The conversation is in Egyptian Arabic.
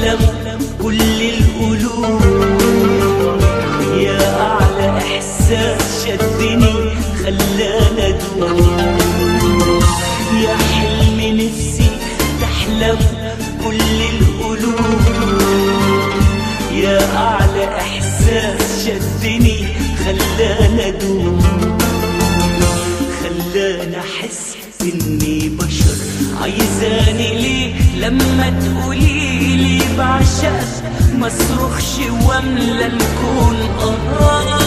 تحلم كل القلوب يا أعلى إحساس شدني خلانا ادوم يا حلم نفسي تحلم كل القلوب يا أعلى إحساس شدني خلانا ادوم خلانا احس اني بشر عايزاني ليه لما تقولي لي بعشقك ما اصرخش واملى الكون قرار